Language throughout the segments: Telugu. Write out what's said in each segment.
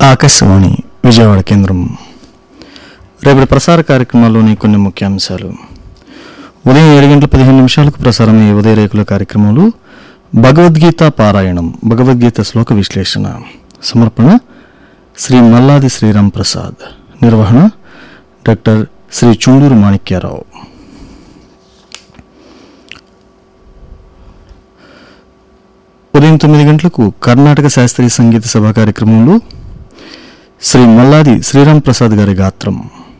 ఆకాశవాణి విజయవాడ కేంద్రం రేపటి ప్రసార కార్యక్రమాల్లోని కొన్ని ముఖ్యాంశాలు ఉదయం ఏడు గంటల పదిహేను నిమిషాలకు ప్రసారమయ్యే ఉదయ రేకుల కార్యక్రమంలో భగవద్గీత పారాయణం భగవద్గీత శ్లోక విశ్లేషణ సమర్పణ శ్రీ మల్లాది శ్రీరామ్ ప్రసాద్ నిర్వహణ డాక్టర్ శ్రీ చుండూరు మాణిక్యారావు ఉదయం తొమ్మిది గంటలకు కర్ణాటక శాస్త్రీయ సంగీత సభ కార్యక్రమంలో శ్రీ మల్లాది శ్రీరామ్ ప్రసాద్ గారి గాత్రం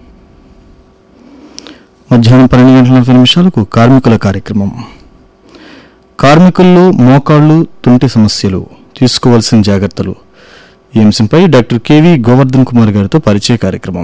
మధ్యాహ్నం పన్నెండు గంటల నలభై నిమిషాలకు కార్మికుల కార్యక్రమం కార్మికుల్లో మోకాళ్ళు తుంటి సమస్యలు తీసుకోవాల్సిన జాగ్రత్తలు ఈ అంశంపై డాక్టర్ కెవి గోవర్ధన్ కుమార్ గారితో పరిచయ కార్యక్రమం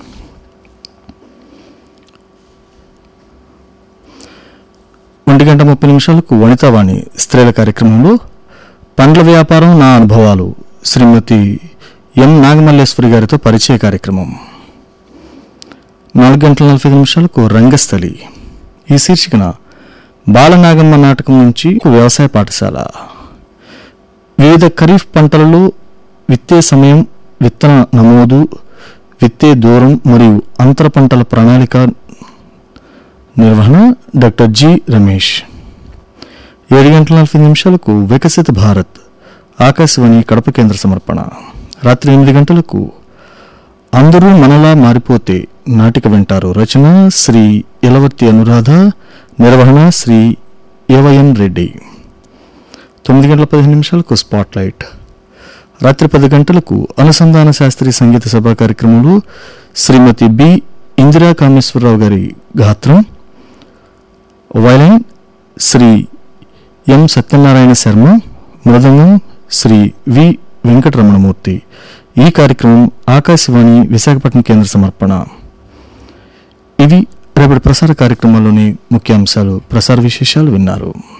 ఒంటి గంట ముప్పై నిమిషాలకు వనితావాణి స్త్రీల కార్యక్రమంలో పండ్ల వ్యాపారం నా అనుభవాలు శ్రీమతి ఎం నాగమల్లేశ్వరి గారితో పరిచయ కార్యక్రమం నాలుగు గంటల నలభై నిమిషాలకు రంగస్థలి ఈ శీర్షికన బాలనాగమ్మ నాటకం నుంచి వ్యవసాయ పాఠశాల వివిధ ఖరీఫ్ పంటలలో విత్తే సమయం విత్తన నమోదు విత్తే దూరం మరియు అంతర పంటల ప్రణాళిక నిర్వహణ డాక్టర్ జి రమేష్ ఏడు గంటల నలభై నిమిషాలకు వికసిత భారత్ ఆకాశవాణి కడప కేంద్ర సమర్పణ రాత్రి ఎనిమిది గంటలకు అందరూ మనలా మారిపోతే నాటిక వింటారు రచన శ్రీ ఇలవర్తి అనురాధ నిర్వహణ శ్రీ ఏవైఎన్ రెడ్డి తొమ్మిది గంటల పదిహేను నిమిషాలకు స్పాట్ లైట్ రాత్రి పది గంటలకు అనుసంధాన శాస్త్రీయ సంగీత సభ కార్యక్రమంలో శ్రీమతి బి ఇందిరా కామేశ్వరరావు గారి గాత్రం వైలైన్ శ్రీ ఎం సత్యనారాయణ శర్మ మృదంగం శ్రీ వి వెంకటరమణమూర్తి ఈ కార్యక్రమం ఆకాశవాణి విశాఖపట్నం కేంద్ర సమర్పణ ఇవి రేపటి ప్రసార కార్యక్రమాల్లోని ముఖ్యాంశాలు ప్రసార విశేషాలు విన్నారు